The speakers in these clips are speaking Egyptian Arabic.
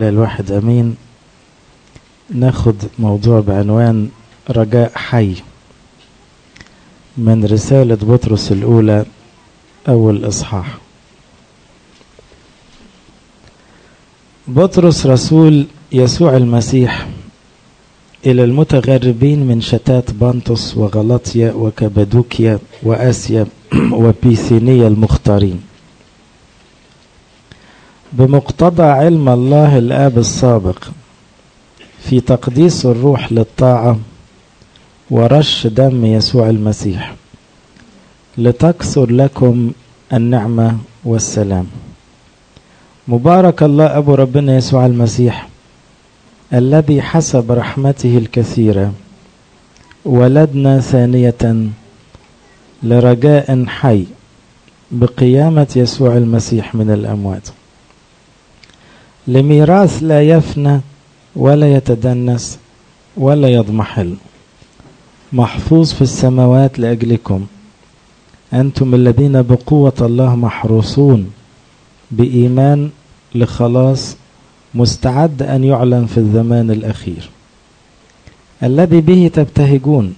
الواحد أمين ناخد موضوع بعنوان رجاء حي من رسالة بطرس الأولى أول إصحاح بطرس رسول يسوع المسيح إلى المتغربين من شتات بانطس وغلطيا وكبادوكيا وآسيا وبيثينيا المختارين بمقتضى علم الله الآب السابق في تقديس الروح للطاعة ورش دم يسوع المسيح لتكثر لكم النعمة والسلام مبارك الله أبو ربنا يسوع المسيح الذي حسب رحمته الكثيرة ولدنا ثانية لرجاء حي بقيامة يسوع المسيح من الأموات لميراث لا يفنى ولا يتدنس ولا يضمحل محفوظ في السماوات لأجلكم أنتم الذين بقوة الله محروسون بإيمان لخلاص مستعد أن يعلن في الزمان الأخير الذي به تبتهجون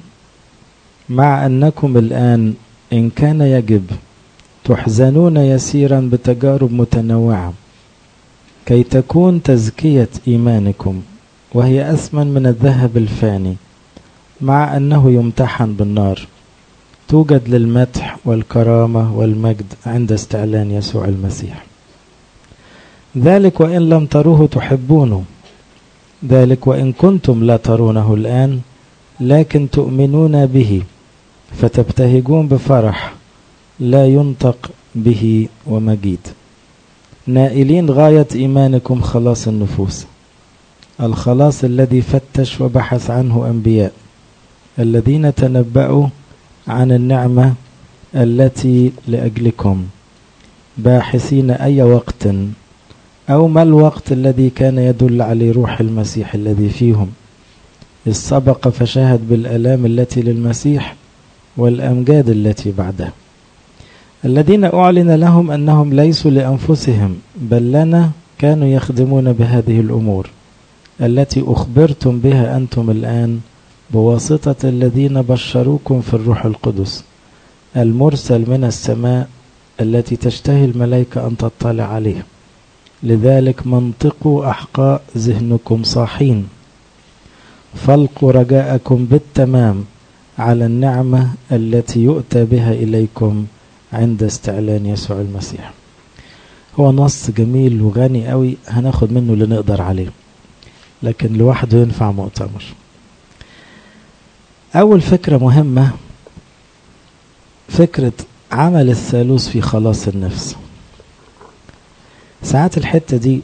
مع أنكم الآن إن كان يجب تحزنون يسيرا بتجارب متنوعة كي تكون تزكية إيمانكم وهي أثمن من الذهب الفاني مع أنه يمتحن بالنار توجد للمدح والكرامة والمجد عند استعلان يسوع المسيح ذلك وإن لم تروه تحبونه ذلك وإن كنتم لا ترونه الآن لكن تؤمنون به فتبتهجون بفرح لا ينطق به ومجيد نائلين غاية إيمانكم خلاص النفوس الخلاص الذي فتش وبحث عنه أنبياء الذين تنبأوا عن النعمة التي لأجلكم باحثين أي وقت أو ما الوقت الذي كان يدل عليه روح المسيح الذي فيهم إذ سبق فشاهد بالآلام التي للمسيح والأمجاد التي بعدها الذين أعلن لهم أنهم ليسوا لأنفسهم بل لنا كانوا يخدمون بهذه الأمور التي أخبرتم بها أنتم الآن بواسطة الذين بشروكم في الروح القدس المرسل من السماء التي تشتهي الملائكة أن تطلع عليه لذلك منطقوا أحقاء ذهنكم صاحين فالقوا رجاءكم بالتمام على النعمة التي يؤتى بها إليكم عند استعلان يسوع المسيح هو نص جميل وغني قوي هناخد منه اللي نقدر عليه لكن لوحده ينفع مؤتمر أول فكرة مهمة فكرة عمل الثالوث في خلاص النفس ساعات الحتة دي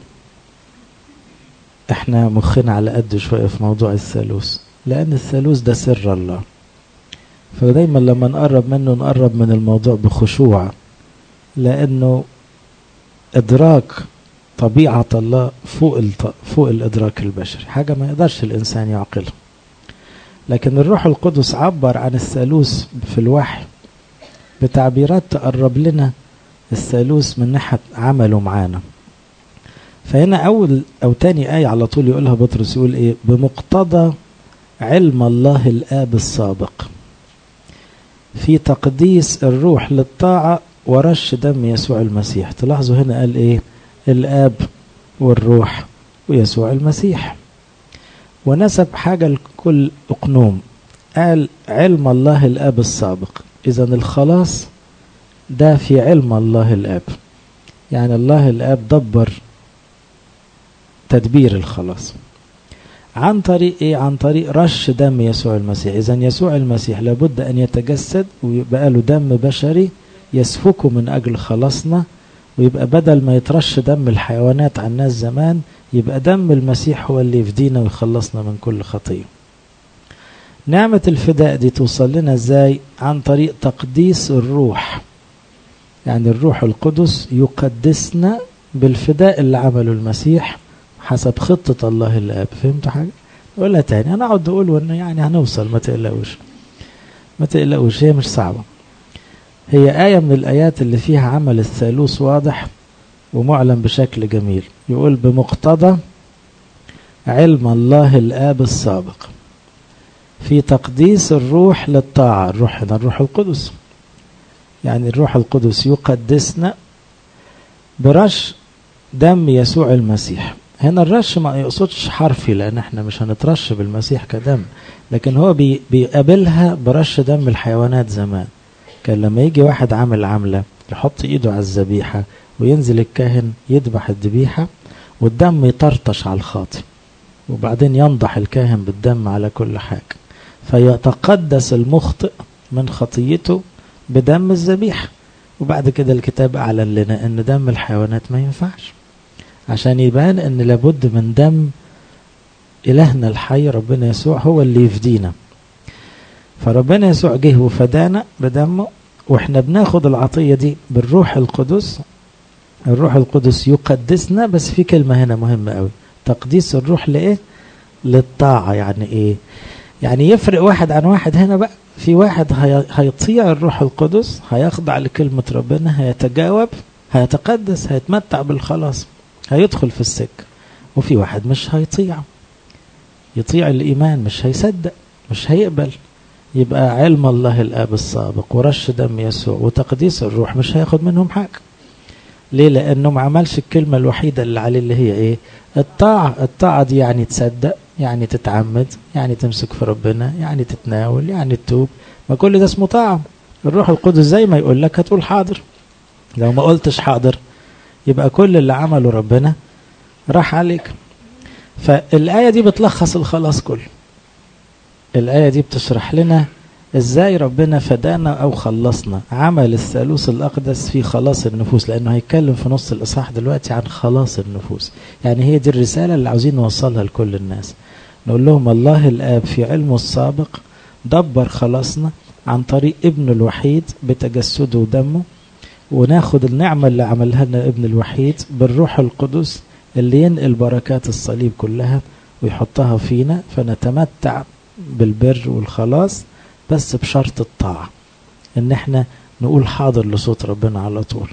احنا مخنا على قد شوية في موضوع الثالوث لأن الثالوث ده سر الله فدايما لما نقرب منه نقرب من الموضوع بخشوع لأنه إدراك طبيعة الله فوق فوق الإدراك البشري حاجة ما يقدرش الإنسان يعقلها لكن الروح القدس عبر عن الثالوث في الوحي بتعبيرات تقرب لنا الثالوث من ناحية عمله معانا فهنا أول أو تاني آية على طول يقولها بطرس يقول إيه بمقتضى علم الله الآب السابق في تقديس الروح للطاعة ورش دم يسوع المسيح تلاحظوا هنا قال إيه الآب والروح ويسوع المسيح ونسب حاجة لكل أقنوم قال علم الله الآب السابق إذا الخلاص ده في علم الله الآب يعني الله الآب دبر تدبير الخلاص عن طريق ايه عن طريق رش دم يسوع المسيح اذا يسوع المسيح لابد ان يتجسد ويبقى له دم بشري يسفكه من اجل خلاصنا ويبقى بدل ما يترش دم الحيوانات على الناس زمان يبقى دم المسيح هو اللي يفدينا ويخلصنا من كل خطيه نعمة الفداء دي توصل لنا ازاي عن طريق تقديس الروح يعني الروح القدس يقدسنا بالفداء اللي عمله المسيح حسب خطة الله الآب فهمت حاجة؟ أقولها تاني أنا أقعد أقول وإنه يعني هنوصل ما تقلقوش ما تقلقوش هي مش صعبة هي آية من الآيات اللي فيها عمل الثالوث واضح ومعلن بشكل جميل يقول بمقتضى علم الله الآب السابق في تقديس الروح للطاعة الروح هنا الروح القدس يعني الروح القدس يقدسنا برش دم يسوع المسيح هنا الرش ما يقصدش حرفي لان احنا مش هنترش بالمسيح كدم لكن هو بي بيقابلها برش دم الحيوانات زمان كان لما يجي واحد عامل عملة يحط ايده على الذبيحة وينزل الكاهن يذبح الذبيحة والدم يطرطش على الخاطي وبعدين ينضح الكاهن بالدم على كل حاجة فيتقدس المخطئ من خطيته بدم الذبيحة وبعد كده الكتاب أعلن لنا أن دم الحيوانات ما ينفعش عشان يبان أن لابد من دم إلهنا الحي ربنا يسوع هو اللي يفدينا فربنا يسوع جه وفدانا بدمه واحنا بناخد العطية دي بالروح القدس الروح القدس يقدسنا بس في كلمة هنا مهمة قوي تقديس الروح لإيه للطاعة يعني إيه يعني يفرق واحد عن واحد هنا بقى في واحد هيطيع الروح القدس هيخضع لكلمة ربنا هيتجاوب هيتقدس هيتمتع بالخلاص هيدخل في السكة وفي واحد مش هيطيع يطيع الإيمان مش هيصدق مش هيقبل يبقى علم الله الآب السابق ورش دم يسوع وتقديس الروح مش هياخد منهم حاجة ليه لأنه ما عملش الكلمة الوحيدة اللي عليه اللي هي إيه الطاعة الطاعة دي يعني تصدق يعني تتعمد يعني تمسك في ربنا يعني تتناول يعني تتوب ما كل ده اسمه طاعة الروح القدس زي ما يقول لك هتقول حاضر لو ما قلتش حاضر يبقى كل اللي عمله ربنا راح عليك فالآية دي بتلخص الخلاص كله الآية دي بتشرح لنا ازاي ربنا فدانا او خلصنا عمل الثالوث الاقدس في خلاص النفوس لانه هيتكلم في نص الاصحاح دلوقتي عن خلاص النفوس يعني هي دي الرساله اللي عاوزين نوصلها لكل الناس نقول لهم الله الاب في علمه السابق دبر خلاصنا عن طريق ابنه الوحيد بتجسده ودمه وناخد النعمه اللي عملها لنا ابن الوحيد بالروح القدس اللي ينقل بركات الصليب كلها ويحطها فينا فنتمتع بالبر والخلاص بس بشرط الطاعة ان احنا نقول حاضر لصوت ربنا على طول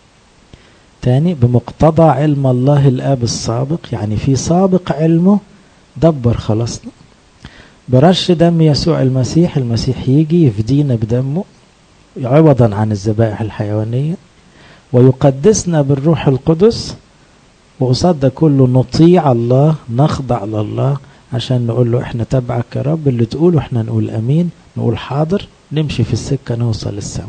تاني بمقتضى علم الله الاب السابق يعني في سابق علمه دبر خلاصنا برش دم يسوع المسيح المسيح يجي يفدينا بدمه عوضا عن الذبائح الحيوانية ويقدسنا بالروح القدس وقصاد ده كله نطيع الله نخضع لله عشان نقول له احنا تبعك يا رب اللي تقوله احنا نقول امين نقول حاضر نمشي في السكة نوصل للسما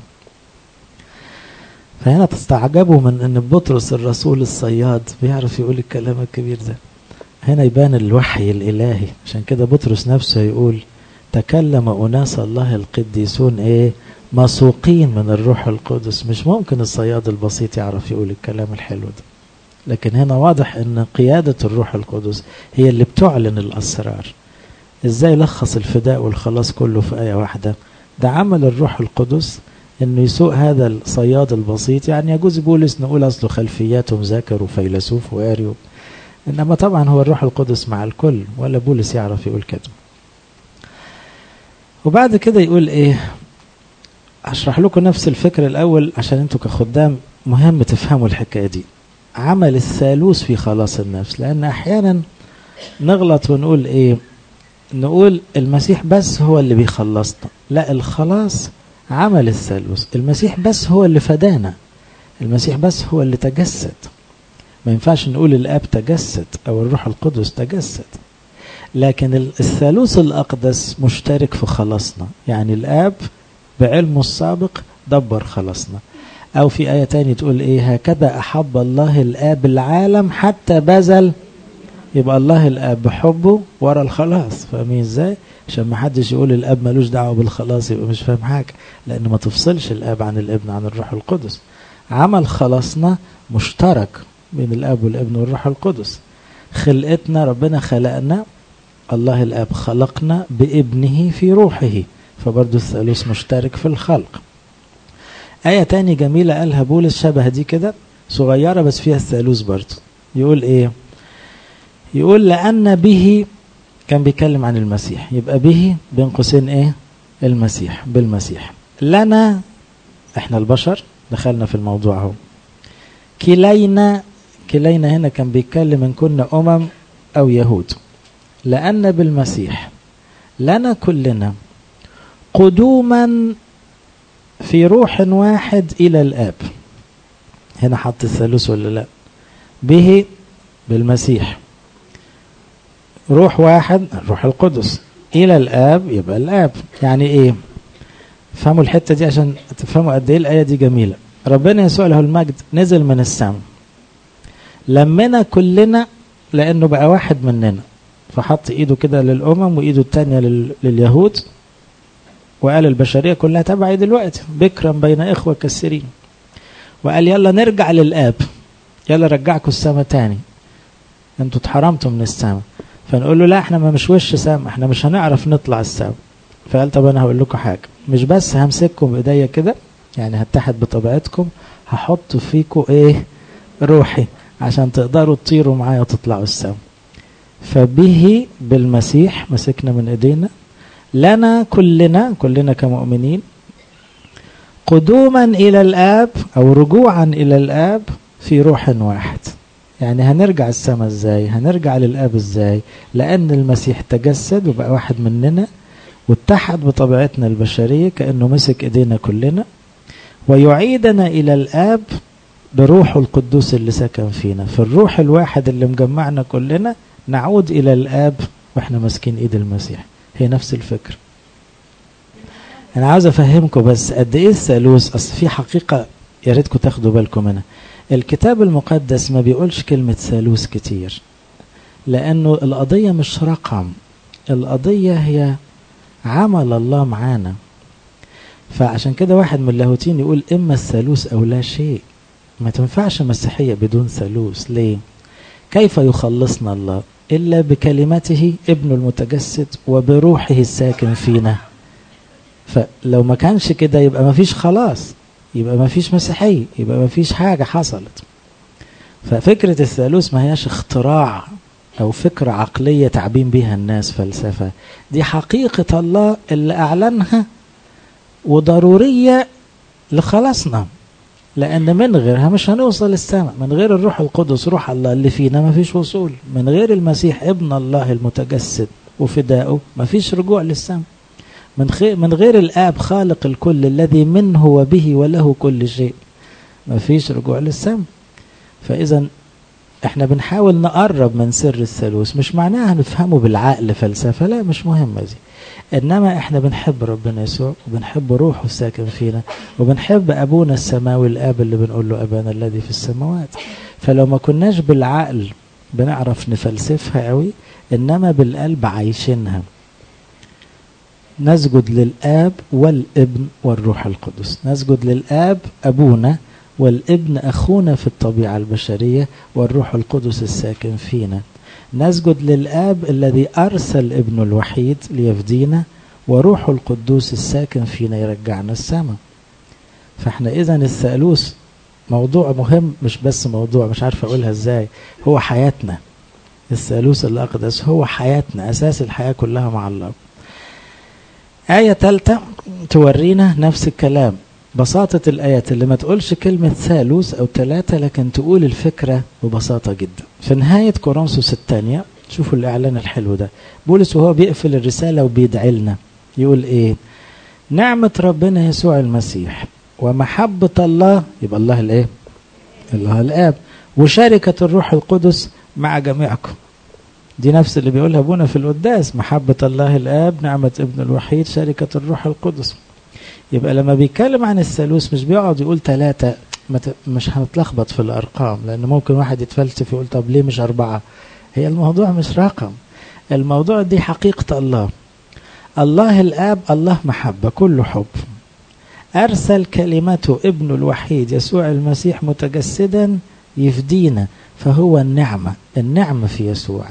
فهنا تستعجبوا من ان بطرس الرسول الصياد بيعرف يقول الكلام الكبير ده هنا يبان الوحي الالهي عشان كده بطرس نفسه يقول تكلم اناس الله القديسون ايه مسوقين من الروح القدس مش ممكن الصياد البسيط يعرف يقول الكلام الحلو ده لكن هنا واضح ان قيادة الروح القدس هي اللي بتعلن الاسرار ازاي لخص الفداء والخلاص كله في آية واحدة ده عمل الروح القدس انه يسوق هذا الصياد البسيط يعني يجوز بولس نقول اصله خلفياته مذاكر وفيلسوف وقاري انما طبعا هو الروح القدس مع الكل ولا بولس يعرف يقول كده وبعد كده يقول ايه اشرح لكم نفس الفكرة الاول عشان انتوا كخدام مهم تفهموا الحكاية دي عمل الثالوث في خلاص النفس لان احيانا نغلط ونقول ايه نقول المسيح بس هو اللي بيخلصنا لا الخلاص عمل الثالوث المسيح بس هو اللي فدانا المسيح بس هو اللي تجسد ما ينفعش نقول الاب تجسد او الروح القدس تجسد لكن الثالوث الاقدس مشترك في خلاصنا يعني الاب بعلمه السابق دبر خلاصنا او في ايه تاني تقول ايه هكذا احب الله الاب العالم حتى بذل يبقى الله الاب بحبه ورا الخلاص فاهمين ازاي عشان ما حدش يقول الاب ملوش دعوه بالخلاص يبقى مش فاهم حاجه لان ما تفصلش الاب عن الابن عن الروح القدس عمل خلاصنا مشترك بين الاب والابن والروح القدس خلقتنا ربنا خلقنا الله الاب خلقنا بابنه في روحه فبرضه الثالوث مشترك في الخلق آية تاني جميلة قالها بولس شبه دي كده صغيرة بس فيها الثالوث برضه يقول ايه يقول لأن به كان بيتكلم عن المسيح يبقى به بين قوسين ايه المسيح بالمسيح لنا احنا البشر دخلنا في الموضوع اهو كلينا كلينا هنا كان بيتكلم ان كنا امم او يهود لأن بالمسيح لنا كلنا قدوما في روح واحد إلى الآب هنا حط الثالوث ولا لا به بالمسيح روح واحد روح القدس إلى الآب يبقى الآب يعني إيه فهموا الحتة دي عشان تفهموا قد إيه الآية دي جميلة ربنا يسوع له المجد نزل من السماء لمنا كلنا لأنه بقى واحد مننا فحط إيده كده للأمم وإيده التانية لل... لليهود وقال البشرية كلها تبعي دلوقتي بكرا بين إخوة كثيرين وقال يلا نرجع للآب يلا رجعكم السماء تاني انتوا اتحرمتوا من السماء فنقول له لا احنا ما مش وش سما احنا مش هنعرف نطلع السما فقال طب انا هقول لكم حاجه مش بس همسككم بايديا كده يعني هتحد بطبيعتكم هحط فيكم ايه روحي عشان تقدروا تطيروا معايا وتطلعوا السما فبه بالمسيح مسكنا من ايدينا لنا كلنا كلنا كمؤمنين قدوما الى الاب او رجوعا الى الاب في روح واحد يعني هنرجع السماء ازاي هنرجع للاب ازاي لان المسيح تجسد وبقى واحد مننا واتحد بطبيعتنا البشريه كانه مسك ايدينا كلنا ويعيدنا الى الاب بروح القدوس اللي سكن فينا في الروح الواحد اللي مجمعنا كلنا نعود الى الاب واحنا ماسكين ايد المسيح هي نفس الفكره انا عاوز افهمكم بس قد ايه الثالوث اصل في حقيقه يا ريتكم تاخدوا بالكم منها الكتاب المقدس ما بيقولش كلمة ثالوث كتير لأنه القضية مش رقم القضية هي عمل الله معانا فعشان كده واحد من اللاهوتين يقول إما الثالوث أو لا شيء ما تنفعش مسيحية بدون ثالوث ليه كيف يخلصنا الله إلا بكلمته ابن المتجسد وبروحه الساكن فينا فلو ما كانش كده يبقى ما فيش خلاص يبقى ما فيش مسيحية يبقى ما فيش حاجة حصلت ففكرة الثالوث ما هياش اختراع أو فكرة عقلية تعبين بها الناس فلسفة دي حقيقة الله اللي أعلنها وضرورية لخلاصنا لأن من غيرها مش هنوصل السماء من غير الروح القدس روح الله اللي فينا ما فيش وصول من غير المسيح ابن الله المتجسد وفدائه ما فيش رجوع للسماء من, خي... من غير الآب خالق الكل الذي منه وبه وله كل شيء ما فيش رجوع للسماء فإذا احنا بنحاول نقرب من سر الثالوث مش معناها نفهمه بالعقل فلسفة لا مش مهمة دي إنما احنا بنحب ربنا يسوع وبنحب روحه الساكن فينا وبنحب أبونا السماوي الآب اللي بنقول له أبانا الذي في السماوات فلو ما كناش بالعقل بنعرف نفلسفها قوي إنما بالقلب عايشينها نسجد للآب والابن والروح القدس نسجد للآب أبونا والابن أخونا في الطبيعة البشرية والروح القدس الساكن فينا نسجد للآب الذي أرسل ابنه الوحيد ليفدينا وروح القدوس الساكن فينا يرجعنا السماء فاحنا إذا الثالوث موضوع مهم مش بس موضوع مش عارف أقولها إزاي هو حياتنا الثالوث الأقدس هو حياتنا أساس الحياة كلها مع الله آية ثالثة تورينا نفس الكلام بساطة الآيات اللي ما تقولش كلمة ثالوث أو ثلاثة لكن تقول الفكرة ببساطة جدا في نهاية كورنثوس الثانية شوفوا الإعلان الحلو ده بولس وهو بيقفل الرسالة وبيدعي لنا يقول إيه نعمة ربنا يسوع المسيح ومحبة الله يبقى الله الإيه الله الآب وشركة الروح القدس مع جميعكم دي نفس اللي بيقولها ابونا في القداس محبة الله الآب نعمة ابن الوحيد شركة الروح القدس يبقى لما بيتكلم عن الثالوث مش بيقعد يقول ثلاثة مش هنتلخبط في الأرقام لأن ممكن واحد يتفلسف يقول طب ليه مش أربعة هي الموضوع مش رقم الموضوع دي حقيقة الله الله الآب الله محبة كله حب أرسل كلمته ابن الوحيد يسوع المسيح متجسدا يفدينا فهو النعمة النعمة في يسوع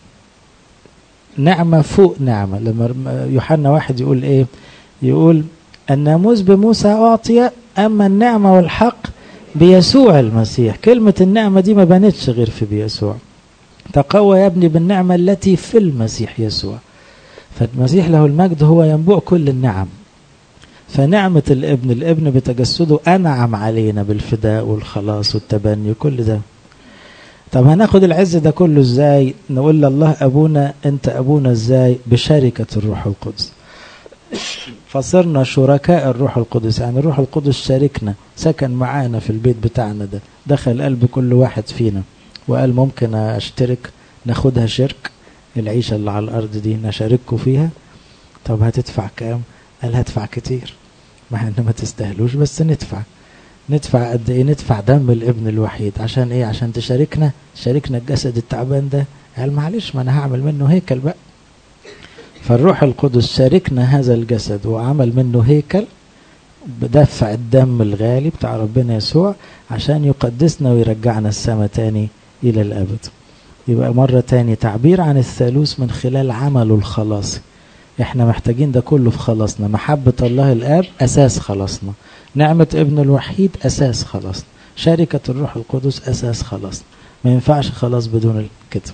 نعمة فوق نعمة لما يوحنا واحد يقول ايه يقول الناموس بموسى أعطي أما النعمة والحق بيسوع المسيح كلمة النعمة دي ما بانتش غير في بيسوع تقوى يا ابني بالنعمة التي في المسيح يسوع فالمسيح له المجد هو ينبوع كل النعم فنعمة الابن الابن بتجسده أنعم علينا بالفداء والخلاص والتبني كل ده طب هناخد العز ده كله ازاي نقول لله ابونا انت ابونا ازاي بشركة الروح القدس فصرنا شركاء الروح القدس يعني الروح القدس شاركنا سكن معانا في البيت بتاعنا ده دخل قلب كل واحد فينا وقال ممكن اشترك ناخدها شرك العيشة اللي على الارض دي نشارككم فيها طب هتدفع كام قال هدفع كتير مع ان ما تستاهلوش بس ندفع ندفع قد ايه ندفع دم الابن الوحيد عشان ايه عشان تشاركنا شاركنا الجسد التعبان ده قال معلش ما انا هعمل منه هيكل بقى فالروح القدس شاركنا هذا الجسد وعمل منه هيكل بدفع الدم الغالي بتاع ربنا يسوع عشان يقدسنا ويرجعنا السماء تاني الى الابد يبقى مرة تاني تعبير عن الثالوث من خلال عمله الخلاصي احنا محتاجين ده كله في خلاصنا محبة الله الاب اساس خلاصنا نعمة ابن الوحيد اساس خلاصنا شركة الروح القدس اساس خلاصنا ما ينفعش خلاص بدون كده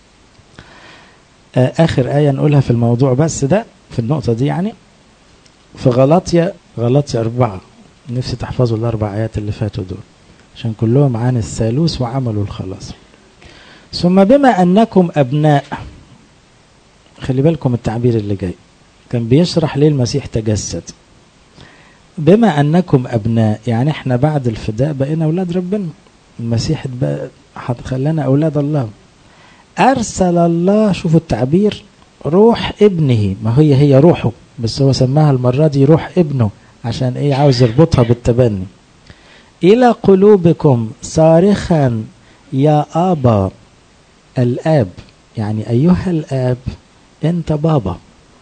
اخر آية نقولها في الموضوع بس ده في النقطة دي يعني في غلطية غلطية أربعة نفسي تحفظوا الأربع آيات اللي فاتوا دول عشان كلهم عن الثالوث وعملوا الخلاص ثم بما أنكم أبناء خلي بالكم التعبير اللي جاي كان بيشرح ليه المسيح تجسد بما أنكم أبناء يعني احنا بعد الفداء بقينا أولاد ربنا المسيح خلانا أولاد الله أرسل الله شوفوا التعبير روح ابنه ما هي هي روحه بس هو سماها المرة دي روح ابنه عشان ايه عاوز يربطها بالتبني إلى قلوبكم صارخا يا أبا الآب يعني أيها الآب أنت بابا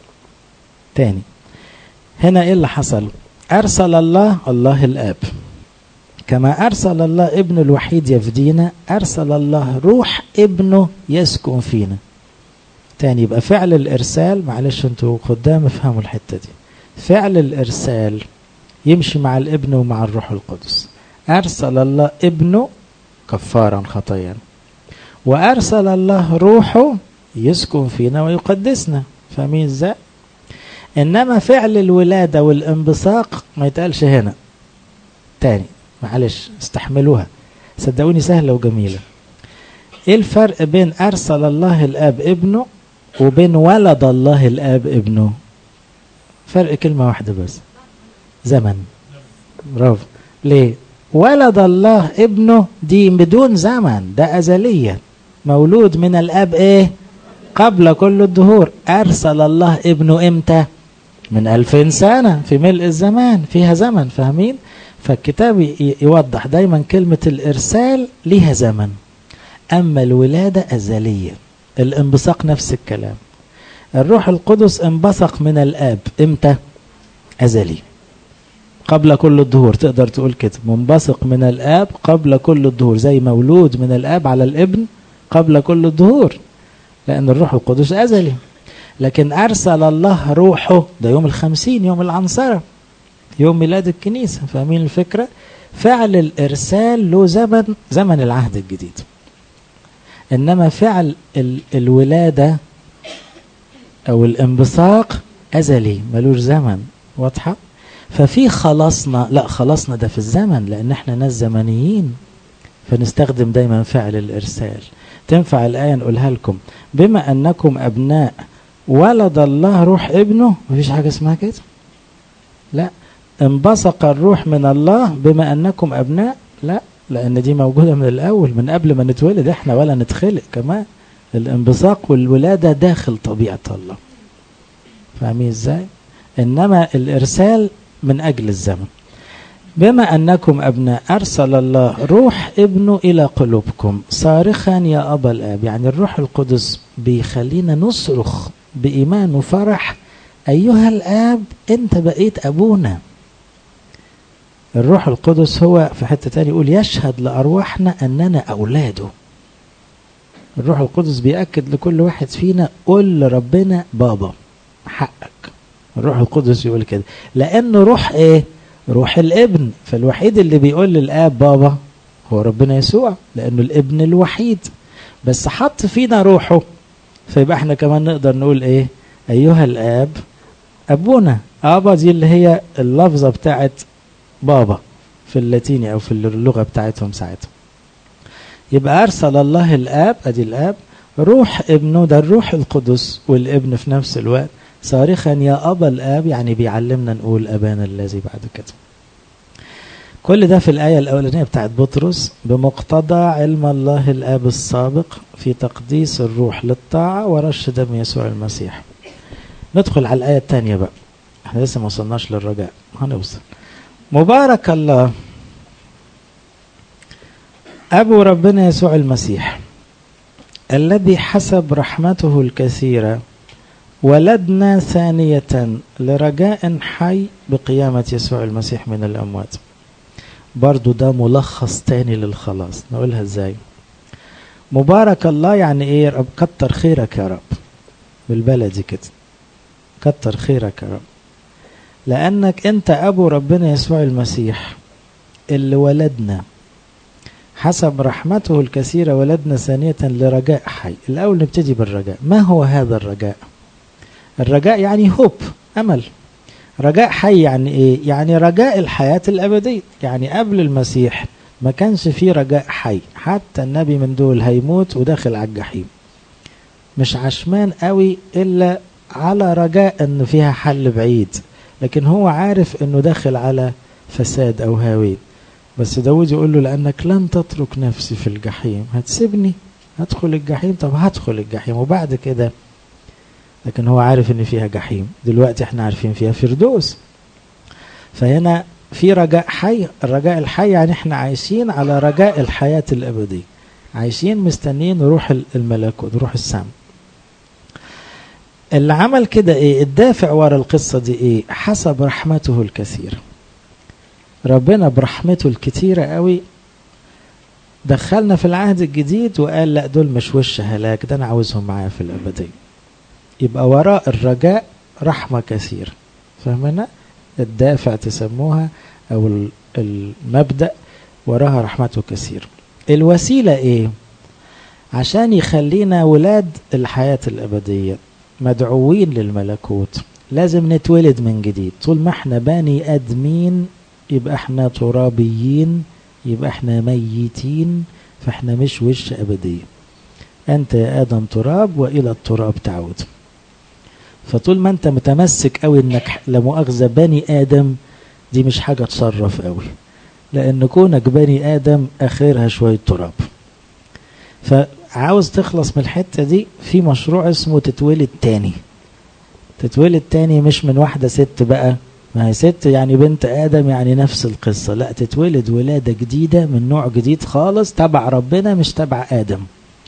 تاني هنا إيه اللي حصل أرسل الله الله الآب كما أرسل الله ابن الوحيد يفدينا أرسل الله روح ابنه يسكن فينا تاني يبقى فعل الإرسال معلش انتوا قدام افهموا الحتة دي فعل الإرسال يمشي مع الابن ومع الروح القدس أرسل الله ابنه كفارا خطايا وأرسل الله روحه يسكن فينا ويقدسنا فاهمين ازاي إنما فعل الولادة والانبثاق ما يتقالش هنا تاني معلش استحملوها صدقوني سهلة وجميلة ايه الفرق بين ارسل الله الاب ابنه وبين ولد الله الاب ابنه فرق كلمة واحدة بس زمن برافو ليه ولد الله ابنه دي بدون زمن ده أزلية مولود من الاب ايه قبل كل الدهور ارسل الله ابنه امتى من ألفين سنة في ملء الزمان فيها زمن فاهمين فالكتاب يوضح دايما كلمة الإرسال ليها زمن أما الولادة أزلية الانبثاق نفس الكلام الروح القدس انبثق من الآب إمتى أزلي قبل كل الدهور تقدر تقول كده منبثق من الآب قبل كل الدهور زي مولود من الآب على الابن قبل كل الدهور لأن الروح القدس أزلي لكن أرسل الله روحه ده يوم الخمسين يوم العنصرة يوم ميلاد الكنيسة فاهمين الفكرة فعل الإرسال له زمن زمن العهد الجديد إنما فعل ال الولادة أو الانبثاق أزلي ملوش زمن واضحة ففي خلاصنا لا خلاصنا ده في الزمن لأن احنا ناس زمنيين فنستخدم دايما فعل الإرسال تنفع الآية نقولها لكم بما أنكم أبناء ولد الله روح ابنه مفيش حاجة اسمها كده لا انبثق الروح من الله بما أنكم أبناء لا لأن دي موجودة من الأول من قبل ما نتولد احنا ولا نتخلق كمان الانبثاق والولادة داخل طبيعة الله فاهمين ازاي إنما الإرسال من أجل الزمن بما أنكم أبناء أرسل الله روح ابنه إلى قلوبكم صارخا يا أبا الآب يعني الروح القدس بيخلينا نصرخ بإيمان وفرح أيها الآب أنت بقيت أبونا الروح القدس هو في حتة تاني يقول يشهد لأرواحنا أننا أولاده الروح القدس بيأكد لكل واحد فينا قول لربنا بابا حقك الروح القدس يقول كده لأنه روح إيه روح الابن فالوحيد اللي بيقول للآب بابا هو ربنا يسوع لأنه الابن الوحيد بس حط فينا روحه فيبقى احنا كمان نقدر نقول ايه ايها الاب ابونا ابا دي اللي هي اللفظة بتاعت بابا في اللاتيني او في اللغة بتاعتهم ساعتها يبقى أرسل الله الآب أدي الآب روح ابنه ده الروح القدس والابن في نفس الوقت صارخا يا أبا الآب يعني بيعلمنا نقول أبانا الذي بعد كده كل ده في الآية الأولانية بتاعت بطرس بمقتضى علم الله الآب السابق في تقديس الروح للطاعة ورش دم يسوع المسيح ندخل على الآية الثانية بقى احنا لسه ما وصلناش للرجاء هنوصل مبارك الله أبو ربنا يسوع المسيح الذي حسب رحمته الكثيرة ولدنا ثانية لرجاء حي بقيامة يسوع المسيح من الأموات برضو ده ملخص تاني للخلاص نقولها ازاي مبارك الله يعني ايه يا رب كتر خيرك يا رب بالبلدي كده كتر خيرك يا رب لأنك أنت أبو ربنا يسوع المسيح اللي ولدنا حسب رحمته الكثيرة ولدنا ثانية لرجاء حي الأول نبتدي بالرجاء ما هو هذا الرجاء الرجاء يعني هوب أمل رجاء حي يعني إيه يعني رجاء الحياة الأبدية يعني قبل المسيح ما كانش فيه رجاء حي حتى النبي من دول هيموت وداخل على الجحيم مش عشمان قوي إلا على رجاء أن فيها حل بعيد لكن هو عارف أنه داخل على فساد أو هاوين بس داود يقول له لأنك لن تترك نفسي في الجحيم هتسيبني هدخل الجحيم طب هدخل الجحيم وبعد كده لكن هو عارف ان فيها جحيم دلوقتي احنا عارفين فيها فردوس فهنا في رجاء حي الرجاء الحي يعني احنا عايشين على رجاء الحياة الأبدية عايشين مستنيين روح الملكوت روح السماء اللي عمل كده ايه الدافع ورا القصة دي ايه حسب رحمته الكثيرة ربنا برحمته الكتيرة قوي دخلنا في العهد الجديد وقال لا دول مش وش هلاك ده انا عاوزهم معايا في الابدية يبقى وراء الرجاء رحمة كثيرة فهمنا الدافع تسموها او المبدأ وراها رحمته كثير الوسيلة ايه عشان يخلينا ولاد الحياة الأبدية مدعوين للملكوت لازم نتولد من جديد طول ما احنا بني ادمين يبقى احنا ترابيين يبقى احنا ميتين فاحنا مش وش ابديه انت يا ادم تراب والى التراب تعود فطول ما انت متمسك قوي انك لا مؤاخذه بني ادم دي مش حاجه تشرف قوي لان كونك بني ادم اخرها شويه تراب فعاوز تخلص من الحته دي في مشروع اسمه تتولد تاني تتولد تاني مش من واحده ست بقى ما هي ست يعني بنت ادم يعني نفس القصه لا تتولد ولاده جديده من نوع جديد خالص تبع ربنا مش تبع ادم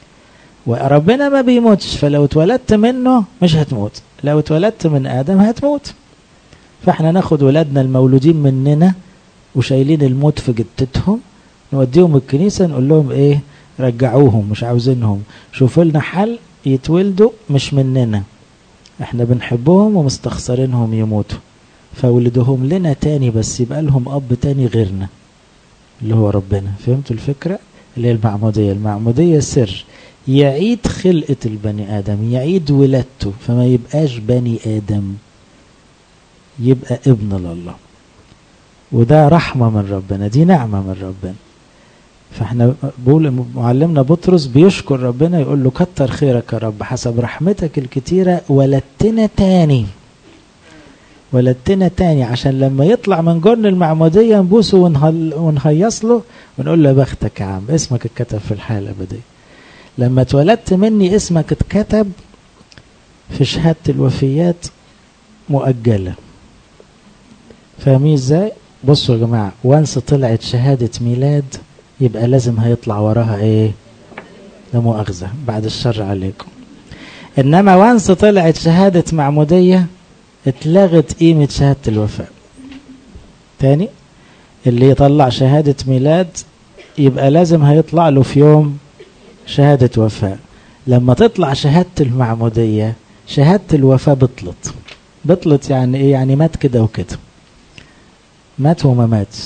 وربنا ما بيموتش فلو اتولدت منه مش هتموت لو اتولدت من ادم هتموت فاحنا ناخد ولادنا المولودين مننا وشايلين الموت في جدتهم نوديهم الكنيسه نقول لهم ايه رجعوهم مش عاوزينهم شوفوا لنا حل يتولدوا مش مننا احنا بنحبهم ومستخسرينهم يموتوا فولدهم لنا تاني بس يبقى لهم اب تاني غيرنا اللي هو ربنا فهمتوا الفكرة اللي هي المعمودية المعمودية سر يعيد خلقة البني آدم يعيد ولادته فما يبقاش بني آدم يبقى ابن لله وده رحمة من ربنا دي نعمة من ربنا فاحنا بقول معلمنا بطرس بيشكر ربنا يقول له كتر خيرك يا رب حسب رحمتك الكتيرة ولدتنا تاني ولدتنا تاني عشان لما يطلع من جرن المعمودية نبوسه ونهيص له ونقول له يا بختك يا عم اسمك اتكتب في الحياة الأبدية لما اتولدت مني اسمك اتكتب في شهادة الوفيات مؤجلة فاهمين ازاي؟ بصوا يا جماعة وانس طلعت شهادة ميلاد يبقى لازم هيطلع وراها ايه؟ لا مؤاخذة بعد الشر عليكم انما وانس طلعت شهادة معمودية اتلغت قيمة شهادة الوفاة تاني اللي يطلع شهادة ميلاد يبقى لازم هيطلع له في يوم شهادة وفاة لما تطلع شهادة المعمودية شهادة الوفاة بطلت بطلت يعني ايه يعني مات كده وكده مات وما ماتش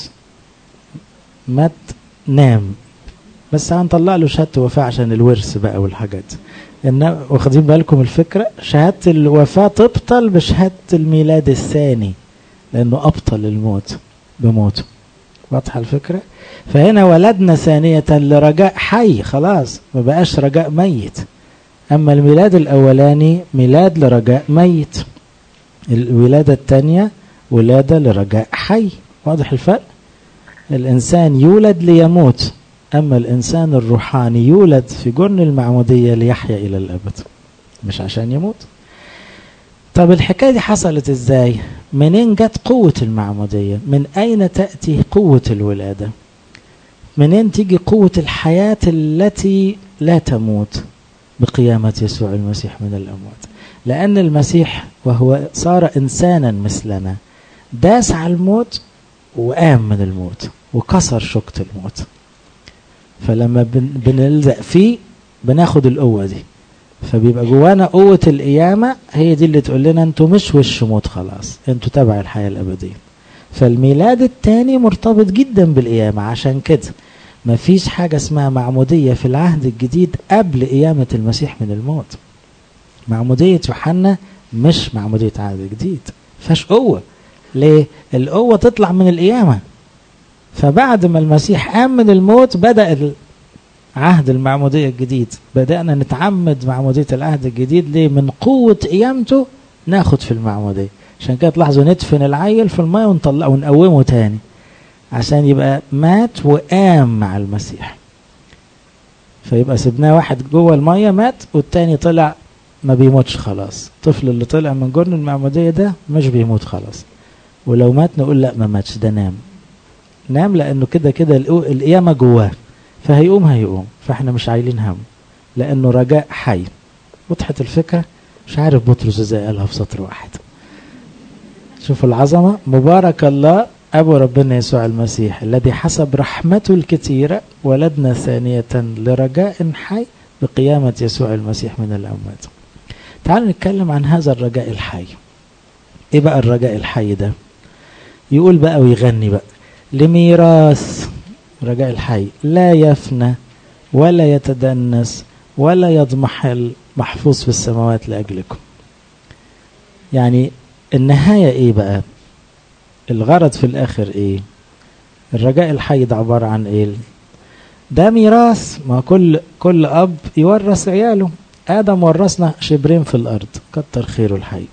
مات نام بس هنطلع له شهادة وفاة عشان الورث بقى والحاجات إن واخدين بالكم الفكرة شهادة الوفاة تبطل بشهادة الميلاد الثاني لأنه أبطل الموت بموته واضحة الفكرة فهنا ولدنا ثانية لرجاء حي خلاص ما بقاش رجاء ميت أما الميلاد الأولاني ميلاد لرجاء ميت الولادة الثانية ولادة لرجاء حي واضح الفرق الإنسان يولد ليموت أما الإنسان الروحاني يولد في جرن المعمودية ليحيا إلى الأبد مش عشان يموت طب الحكاية دي حصلت إزاي منين جت قوة المعمودية من أين تأتي قوة الولادة منين تيجي قوة الحياة التي لا تموت بقيامة يسوع المسيح من الأموات لأن المسيح وهو صار إنسانا مثلنا داس على الموت وقام من الموت وكسر شوكة الموت فلما بنلزق فيه بناخد القوة دي فبيبقى جوانا قوة القيامة هي دي اللي تقول لنا انتوا مش وش موت خلاص انتوا تبع الحياة الأبدية فالميلاد التاني مرتبط جدا بالقيامة عشان كده مفيش حاجة اسمها معمودية في العهد الجديد قبل قيامة المسيح من الموت معمودية يوحنا مش معمودية عهد جديد فيهاش قوة ليه؟ القوة تطلع من القيامة فبعد ما المسيح قام من الموت بدأ عهد المعمودية الجديد بدأنا نتعمد معمودية العهد الجديد ليه من قوة قيامته ناخد في المعمودية عشان كده تلاحظوا ندفن العيل في المية ونطلعه ونقومه تاني عشان يبقى مات وقام مع المسيح فيبقى سيبناه واحد جوه المية مات والتاني طلع ما بيموتش خلاص الطفل اللي طلع من جرن المعمودية ده مش بيموت خلاص ولو مات نقول لا ما ماتش ده نام نام لانه كده كده القيامة جواه فهيقوم هيقوم فاحنا مش عايلين هم لانه رجاء حي وضحت الفكرة مش عارف بطرس ازاي قالها في سطر واحد شوفوا العظمة مبارك الله أبو ربنا يسوع المسيح الذي حسب رحمته الكثيرة ولدنا ثانية لرجاء حي بقيامة يسوع المسيح من الأموات تعالوا نتكلم عن هذا الرجاء الحي ايه بقى الرجاء الحي ده يقول بقى ويغني بقى لميراث رجاء الحي لا يفنى ولا يتدنس ولا يضمحل محفوظ في السماوات لأجلكم يعني النهاية ايه بقى الغرض في الاخر ايه الرجاء الحي ده عبارة عن ايه ده ميراث ما كل كل اب يورث عياله ادم ورثنا شبرين في الارض كتر خيره الحي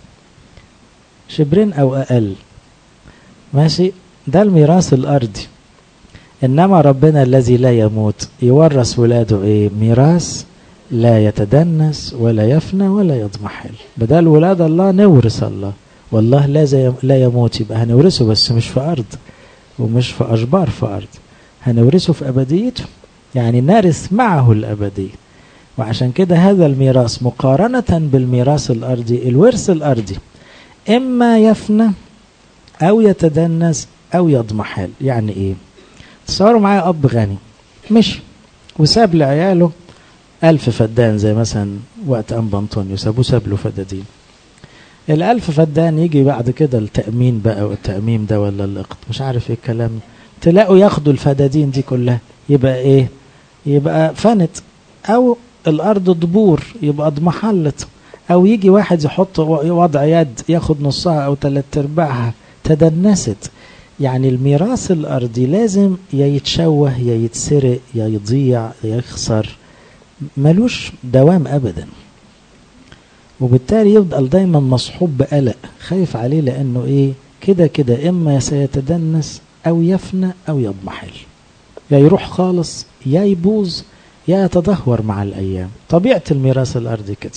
شبرين او اقل ماشي ده الميراث الارضي انما ربنا الذي لا يموت يورث ولاده ايه ميراث لا يتدنس ولا يفنى ولا يضمحل بدل ولاد الله نورث الله والله لا لا يموت يبقى هنورثه بس مش في ارض ومش في اشبار في ارض هنورثه في ابديته يعني نرث معه الابديه وعشان كده هذا الميراث مقارنة بالميراث الأرضي الورث الأرضي إما يفنى أو يتدنس أو يضمحل يعني إيه تصوروا معايا أب غني مشي وساب لعياله ألف فدان زي مثلا وقت أنبا أنطونيو سابوه ساب له فدادين الألف فدان يجي بعد كده التأمين بقى والتأميم ده ولا الإقط مش عارف ايه الكلام تلاقوا ياخدوا الفدادين دي كلها يبقى ايه يبقى فنت أو الأرض دبور يبقى اضمحلت أو يجي واحد يحط وضع يد ياخد نصها أو تلات أرباعها تدنست يعني الميراث الأرضي لازم يا يتشوه يا يتسرق يا يضيع يا يخسر ملوش دوام أبدا وبالتالي يفضل دايما مصحوب بقلق خايف عليه لأنه إيه كده كده إما سيتدنس أو يفنى أو يضمحل يا يروح خالص يا يبوظ يا يتدهور مع الأيام طبيعة الميراث الأرضي كده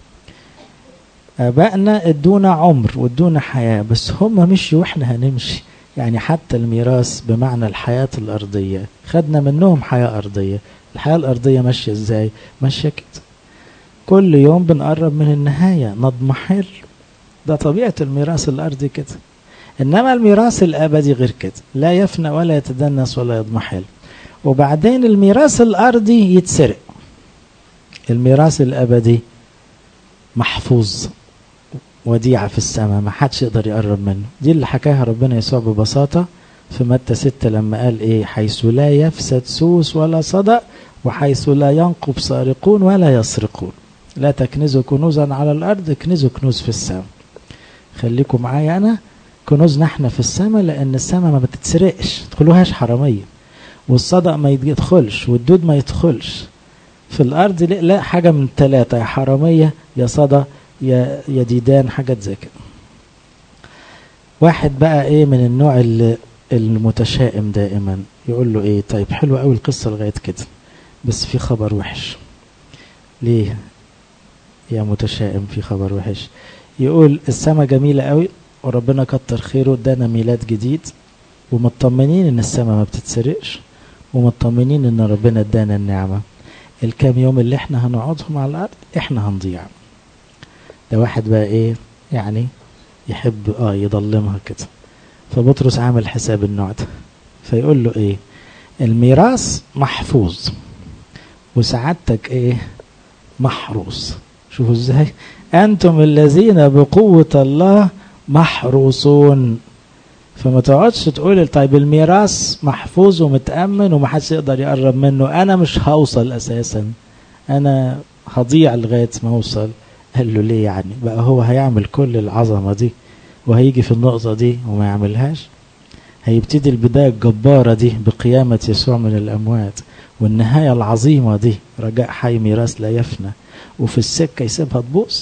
آبائنا ادونا عمر وادونا حياة بس هم مشي واحنا هنمشي يعني حتى الميراث بمعنى الحياة الأرضية خدنا منهم حياة أرضية الحياة الأرضية ماشية ازاي ماشية كده كل يوم بنقرب من النهاية نضمحل ده طبيعة الميراث الأرضي كده إنما الميراث الأبدي غير كده لا يفنى ولا يتدنس ولا يضمحل وبعدين الميراث الأرضي يتسرق الميراث الأبدي محفوظ وديعة في السماء ما حدش يقدر يقرب منه دي اللي حكاها ربنا يسوع ببساطة في متى ستة لما قال ايه حيث لا يفسد سوس ولا صدأ وحيث لا ينقب سارقون ولا يسرقون لا تكنزوا كنوزا على الأرض اكنزوا كنوز في السماء خليكم معايا أنا كنوزنا احنا في السماء لان السماء ما بتتسرقش تدخلوهاش حراميه والصدق ما يدخلش والدود ما يدخلش في الارض لا حاجه من الثلاثه يا حراميه يا صدى يا يا ديدان حاجات زي كده واحد بقى ايه من النوع اللي المتشائم دائما يقول له ايه طيب حلوه قوي القصه لغايه كده بس في خبر وحش ليه يا متشائم في خبر وحش يقول السماء جميله قوي وربنا كتر خيره ادانا ميلاد جديد ومطمنين ان السماء ما بتتسرقش ومطمنين ان ربنا ادانا النعمه الكام يوم اللي احنا هنقعدهم على الارض احنا هنضيع ده واحد بقى ايه يعني يحب اه يضلمها كده فبطرس عامل حساب النوع ده فيقول له ايه الميراث محفوظ وسعادتك ايه محروس شوفوا ازاي انتم الذين بقوة الله محروسون فما تقعدش تقول طيب الميراث محفوظ ومتأمن ومحدش يقدر يقرب منه انا مش هوصل اساسا انا هضيع لغاية ما اوصل قال له ليه يعني بقى هو هيعمل كل العظمة دي وهيجي في النقطة دي وما يعملهاش هيبتدي البداية الجبارة دي بقيامة يسوع من الأموات والنهاية العظيمة دي رجاء حي ميراث لا يفنى وفي السكة يسيبها تبوظ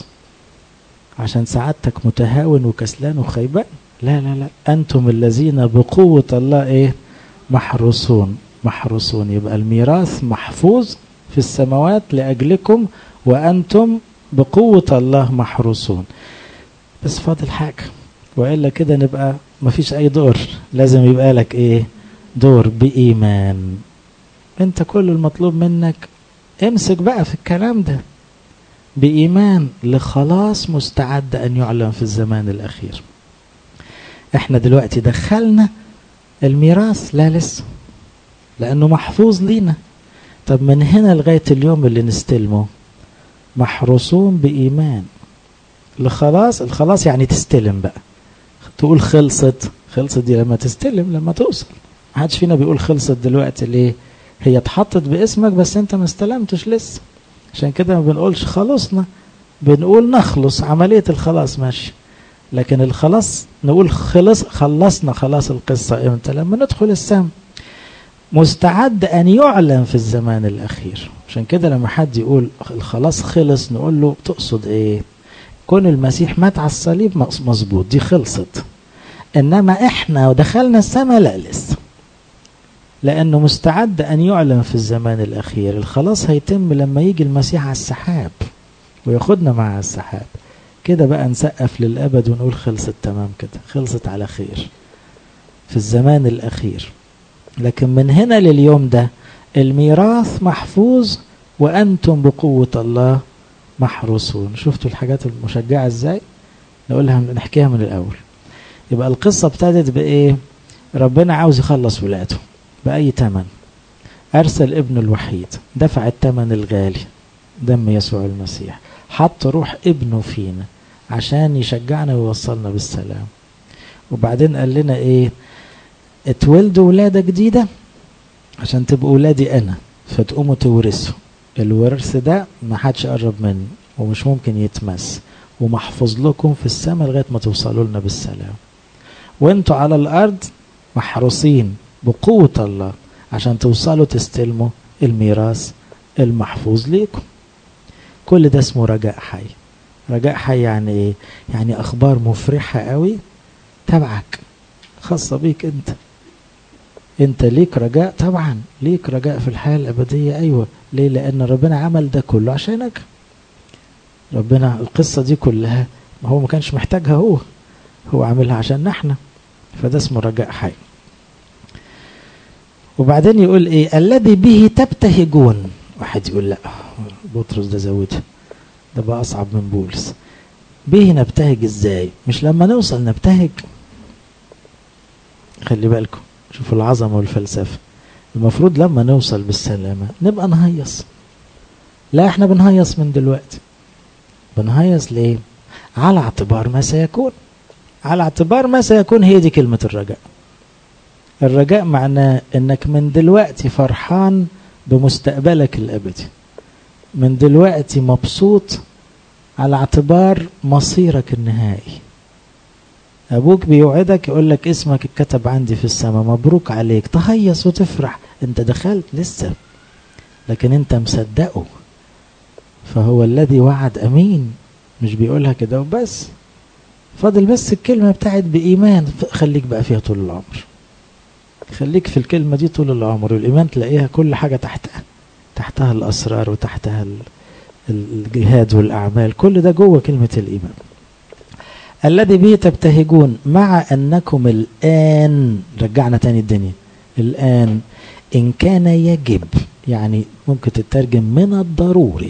عشان سعادتك متهاون وكسلان وخيبان لا لا لا أنتم الذين بقوة الله إيه محروسون محروسون يبقى الميراث محفوظ في السماوات لأجلكم وأنتم بقوة الله محروسون بس فاضل حاجة وإلا كده نبقى مفيش أي دور لازم يبقى لك إيه دور بإيمان أنت كل المطلوب منك امسك بقى في الكلام ده بإيمان لخلاص مستعد أن يعلن في الزمان الأخير احنا دلوقتي دخلنا الميراث لا لسه لأنه محفوظ لينا طب من هنا لغاية اليوم اللي نستلمه محروسون بإيمان لخلاص الخلاص يعني تستلم بقى تقول خلصت خلصت دي لما تستلم لما توصل محدش فينا بيقول خلصت دلوقتي ليه هي اتحطت باسمك بس انت ما استلمتش لسه عشان كده ما بنقولش خلصنا بنقول نخلص عملية الخلاص ماشي لكن الخلاص نقول خلص خلصنا خلاص القصة امتى لما ندخل السم مستعد أن يعلن في الزمان الأخير عشان كده لما حد يقول الخلاص خلص نقول له تقصد ايه كون المسيح مات على الصليب مظبوط دي خلصت انما احنا ودخلنا السماء لا لسه لانه مستعد ان يعلن في الزمان الاخير الخلاص هيتم لما يجي المسيح على السحاب وياخدنا مع السحاب كده بقى نسقف للابد ونقول خلصت تمام كده خلصت على خير في الزمان الاخير لكن من هنا لليوم ده الميراث محفوظ وانتم بقوه الله محروسون شفتوا الحاجات المشجعه ازاي نقولها نحكيها من الاول يبقى القصه ابتدت بايه ربنا عاوز يخلص ولاده باي ثمن ارسل ابنه الوحيد دفع الثمن الغالي دم يسوع المسيح حط روح ابنه فينا عشان يشجعنا ويوصلنا بالسلام وبعدين قال لنا ايه اتولدوا ولادة جديدة عشان تبقوا ولادي انا فتقوموا تورثوا الورث ده ما حدش قرب منه ومش ممكن يتمس ومحفوظ لكم في السماء لغايه ما توصلوا لنا بالسلام وانتوا على الارض محروسين بقوه الله عشان توصلوا تستلموا الميراث المحفوظ ليكم كل ده اسمه رجاء حي رجاء حي يعني ايه يعني اخبار مفرحه قوي تبعك خاصه بيك انت انت ليك رجاء طبعا ليك رجاء في الحياه الابديه ايوه ليه لان ربنا عمل ده كله عشانك ربنا القصه دي كلها ما هو ما كانش محتاجها هو هو عاملها عشان احنا فده اسمه رجاء حي وبعدين يقول ايه الذي به تبتهجون واحد يقول لا بطرس ده زودها ده بقى اصعب من بولس به نبتهج ازاي مش لما نوصل نبتهج خلي بالكم شوفوا العظمه والفلسفه المفروض لما نوصل بالسلامه نبقى نهيص لا احنا بنهيص من دلوقتي بنهيص ليه على اعتبار ما سيكون على اعتبار ما سيكون هي دي كلمه الرجاء الرجاء معناه انك من دلوقتي فرحان بمستقبلك الابدي من دلوقتي مبسوط على اعتبار مصيرك النهائي ابوك بيوعدك يقول لك اسمك اتكتب عندي في السماء مبروك عليك تهيص وتفرح انت دخلت لسه لكن انت مصدقه فهو الذي وعد امين مش بيقولها كده وبس فاضل بس الكلمة بتاعت بإيمان خليك بقى فيها طول العمر خليك في الكلمة دي طول العمر والإيمان تلاقيها كل حاجة تحتها تحتها الأسرار وتحتها الجهاد والأعمال كل ده جوه كلمة الإيمان الذي به تبتهجون مع أنكم الآن رجعنا تاني الدنيا الآن إن كان يجب يعني ممكن تترجم من الضروري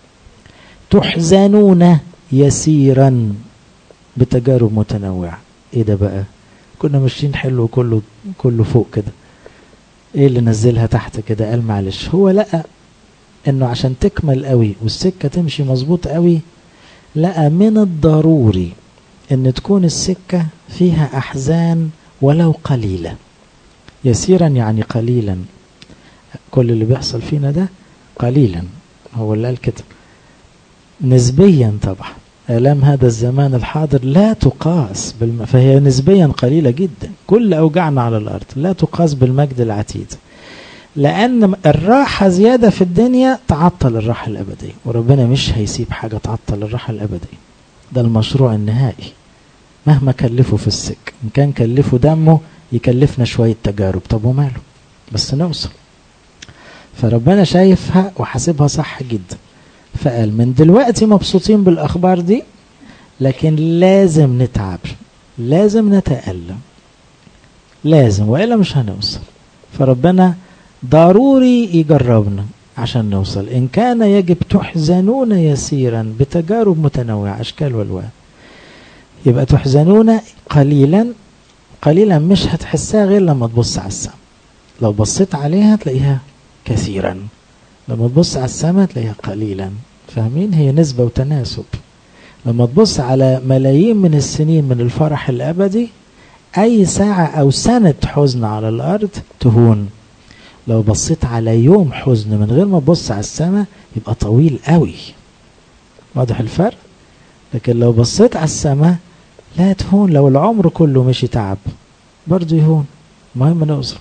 تحزنون يسيرا بتجارب متنوعة ايه ده بقى كنا ماشيين حلو كله كله فوق كده ايه اللي نزلها تحت كده قال معلش هو لقى انه عشان تكمل قوي والسكة تمشي مظبوط قوي لقى من الضروري ان تكون السكة فيها احزان ولو قليلة يسيرا يعني قليلا كل اللي بيحصل فينا ده قليلا هو اللي قال كده نسبيا طبعا آلام هذا الزمان الحاضر لا تقاس بالم... فهي نسبيا قليلة جدا كل أوجعنا على الأرض لا تقاس بالمجد العتيد لأن الراحة زيادة في الدنيا تعطل الراحة الأبدية وربنا مش هيسيب حاجة تعطل الراحة الأبدية ده المشروع النهائي مهما كلفه في السك إن كان كلفه دمه يكلفنا شوية تجارب طب وماله بس نوصل فربنا شايفها وحاسبها صح جدا فقال من دلوقتي مبسوطين بالأخبار دي لكن لازم نتعب لازم نتألم لازم وإلا مش هنوصل فربنا ضروري يجربنا عشان نوصل إن كان يجب تحزنون يسيرا بتجارب متنوعة أشكال والوان يبقى تحزنون قليلا قليلا مش هتحسها غير لما تبص على السماء لو بصيت عليها تلاقيها كثيرا لما تبص على السماء تلاقيها قليلا فاهمين هي نسبة وتناسب لما تبص على ملايين من السنين من الفرح الأبدي أي ساعة أو سنة حزن على الأرض تهون لو بصيت على يوم حزن من غير ما تبص على السماء يبقى طويل قوي واضح الفرق لكن لو بصيت على السماء لا تهون لو العمر كله مشي تعب برضه يهون المهم نوصل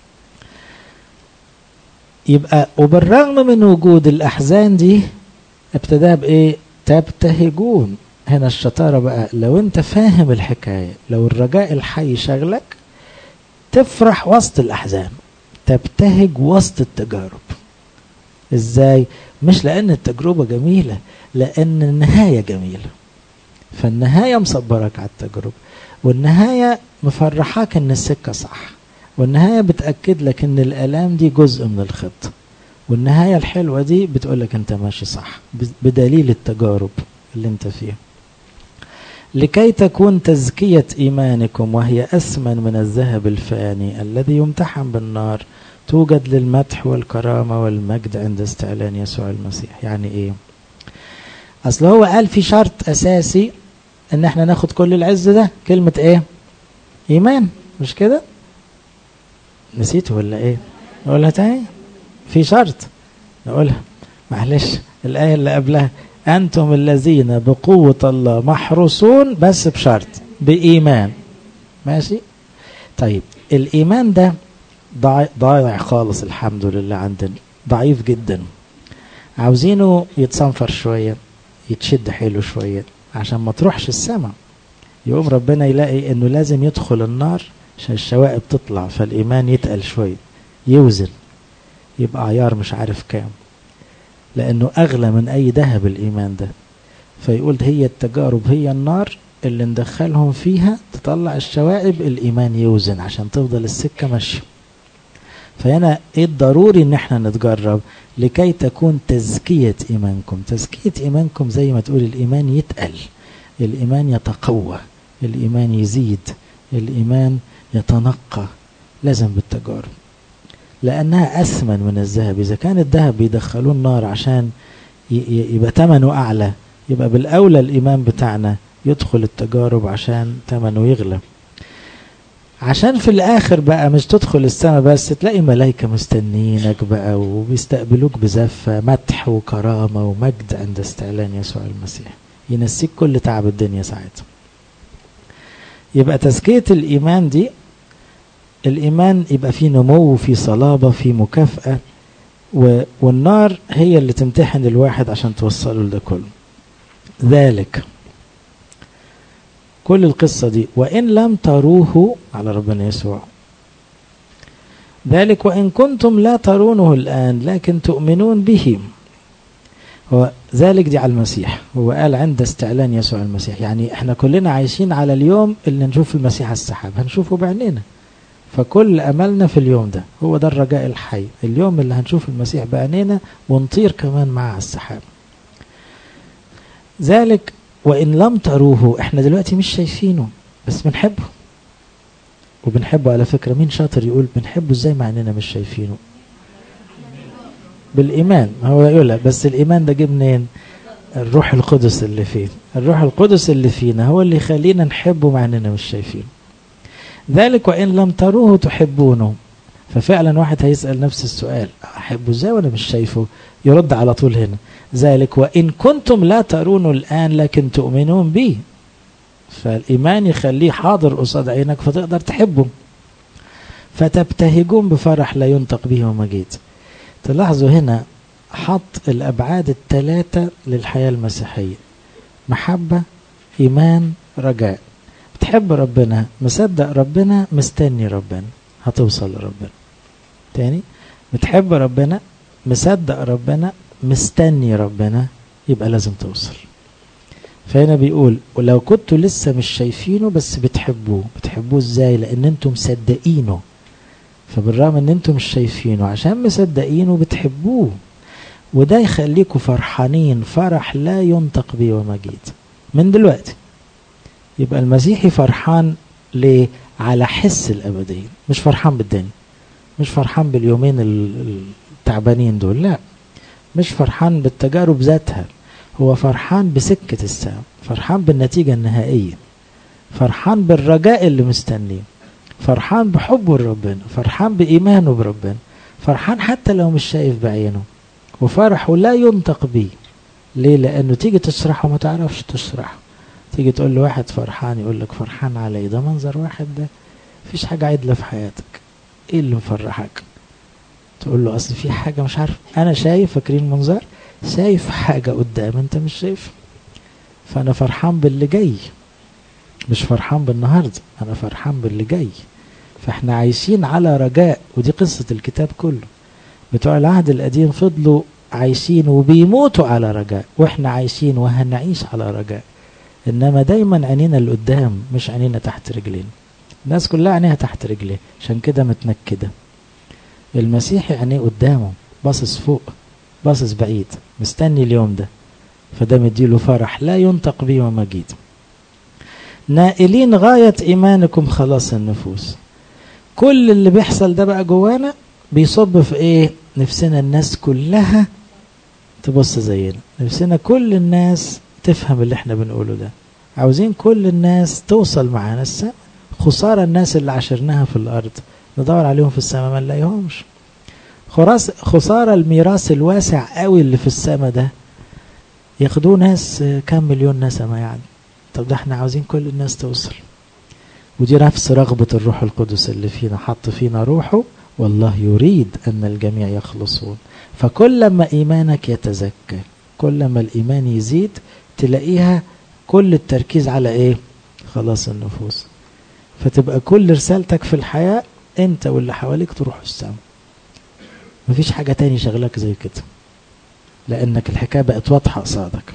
يبقى وبالرغم من وجود الأحزان دي ابتدى بإيه تبتهجون هنا الشطارة بقى لو انت فاهم الحكاية لو الرجاء الحي شغلك تفرح وسط الأحزان تبتهج وسط التجارب ازاي مش لأن التجربة جميلة لأن النهاية جميلة فالنهاية مصبرك على التجربة والنهاية مفرحاك ان السكة صح والنهاية بتأكد لك ان الآلام دي جزء من الخطة والنهاية الحلوة دي بتقولك انت ماشي صح بدليل التجارب اللي انت فيها لكي تكون تزكية إيمانكم وهي أثمن من الذهب الفاني الذي يمتحن بالنار توجد للمدح والكرامة والمجد عند استعلان يسوع المسيح يعني إيه أصل هو قال في شرط أساسي إن احنا ناخد كل العز ده كلمة إيه إيمان مش كده نسيته ولا إيه نقولها تاني في شرط نقولها معلش الآية اللي قبلها أنتم الذين بقوة الله محروسون بس بشرط بإيمان ماشي طيب الإيمان ده ضايع خالص الحمد لله عندنا ضعيف جدا عاوزينه يتصنفر شوية يتشد حيله شوية عشان ما تروحش السماء يقوم ربنا يلاقي انه لازم يدخل النار عشان الشوائب تطلع فالإيمان يتقل شوية يوزن يبقى عيار مش عارف كام لأنه أغلى من أي ذهب الإيمان ده فيقول هي التجارب هي النار اللي ندخلهم فيها تطلع الشوائب الإيمان يوزن عشان تفضل السكة ماشية فهنا ايه الضروري ان احنا نتجرب لكي تكون تزكية ايمانكم تزكية ايمانكم زي ما تقول الايمان يتقل الايمان يتقوى الايمان يزيد الايمان يتنقى لازم بالتجارب لأنها أثمن من الذهب إذا كان الذهب بيدخلوه النار عشان يبقى ثمنه أعلى يبقى بالأولى الإيمان بتاعنا يدخل التجارب عشان ثمنه يغلى عشان في الآخر بقى مش تدخل السماء بس تلاقي ملايكة مستنينك بقى وبيستقبلوك بزفة مدح وكرامة ومجد عند استعلان يسوع المسيح ينسيك كل تعب الدنيا ساعتها يبقى تزكية الإيمان دي الإيمان يبقى فيه نمو وفيه صلابة فيه مكافأة و... والنار هي اللي تمتحن الواحد عشان توصله لده كله ذلك كل القصة دي وإن لم تروه على ربنا يسوع ذلك وإن كنتم لا ترونه الآن لكن تؤمنون به هو ذلك دي على المسيح هو قال عند استعلان يسوع المسيح يعني احنا كلنا عايشين على اليوم اللي نشوف المسيح على السحاب هنشوفه بعينينا فكل املنا في اليوم ده هو ده الرجاء الحي اليوم اللي هنشوف المسيح بعينينا ونطير كمان معاه على السحاب ذلك وان لم تروه احنا دلوقتي مش شايفينه بس بنحبه وبنحبه على فكرة مين شاطر يقول بنحبه ازاي مع اننا مش شايفينه بالايمان هو يقولها بس الايمان ده جه منين الروح القدس اللي فيه الروح القدس اللي فينا هو اللي يخلينا نحبه مع اننا مش شايفينه ذلك وان لم تروه تحبونه ففعلا واحد هيسأل نفس السؤال احبه ازاي وانا مش شايفه يرد على طول هنا ذلك وان كنتم لا ترونه الان لكن تؤمنون به فالايمان يخليه حاضر قصاد عينك فتقدر تحبه فتبتهجون بفرح لا ينطق به ومجيد تلاحظوا هنا حط الأبعاد الثلاثة للحياة المسيحية محبة إيمان رجاء بتحب ربنا مصدق ربنا مستني ربنا هتوصل لربنا تاني بتحب ربنا مصدق ربنا مستني ربنا يبقى لازم توصل فهنا بيقول ولو كنتوا لسه مش شايفينه بس بتحبوه بتحبوه ازاي لان انتم مصدقينه فبالرغم ان انتم مش شايفينه عشان مصدقينه بتحبوه وده يخليكم فرحانين فرح لا ينطق به ومجيد من دلوقتي يبقى المسيحي فرحان ليه على حس الأبدية مش فرحان بالدنيا مش فرحان باليومين التعبانين دول لا مش فرحان بالتجارب ذاتها هو فرحان بسكة السام فرحان بالنتيجة النهائية فرحان بالرجاء اللي مستنيه فرحان بحبه لربنا فرحان بإيمانه بربنا فرحان حتى لو مش شايف بعينه وفرحه لا ينطق بيه ليه لأنه تيجي تشرحه ما تعرفش تشرحه تيجي تقول له واحد فرحان يقول لك فرحان على ايه ده منظر واحد ده مفيش حاجة عدلة في حياتك ايه اللي مفرحك تقول له اصل في حاجة مش عارف انا شايف فاكرين منظر شايف حاجة قدام انت مش شايف فانا فرحان باللي جاي مش فرحان بالنهاردة انا فرحان باللي جاي فاحنا عايشين على رجاء ودي قصة الكتاب كله بتوع العهد القديم فضلوا عايشين وبيموتوا على رجاء واحنا عايشين وهنعيش على رجاء انما دايما عينينا اللي قدام مش عينينا تحت رجلين الناس كلها عينيها تحت رجليه عشان كده متنكده المسيحي عينيه قدامه باصص فوق باصص بعيد مستني اليوم ده فده مديله فرح لا ينطق به ومجيد نائلين غاية إيمانكم خلاص النفوس كل اللي بيحصل ده بقى جوانا بيصب في ايه نفسنا الناس كلها تبص زينا نفسنا كل الناس تفهم اللي احنا بنقوله ده عاوزين كل الناس توصل معانا السماء خسارة الناس اللي عشرناها في الأرض ندور عليهم في السماء ما نلاقيهمش خسارة الميراث الواسع قوي اللي في السماء ده ياخدوه ناس كام مليون نسمة يعني طب ده احنا عاوزين كل الناس توصل ودي نفس رغبة الروح القدس اللي فينا حط فينا روحه والله يريد أن الجميع يخلصون فكل ما إيمانك يتزكى كل ما الإيمان يزيد تلاقيها كل التركيز على إيه خلاص النفوس فتبقى كل رسالتك في الحياة أنت واللي حواليك تروحوا السما مفيش حاجة تاني شغلك زي كده لأنك الحكاية بقت واضحة قصادك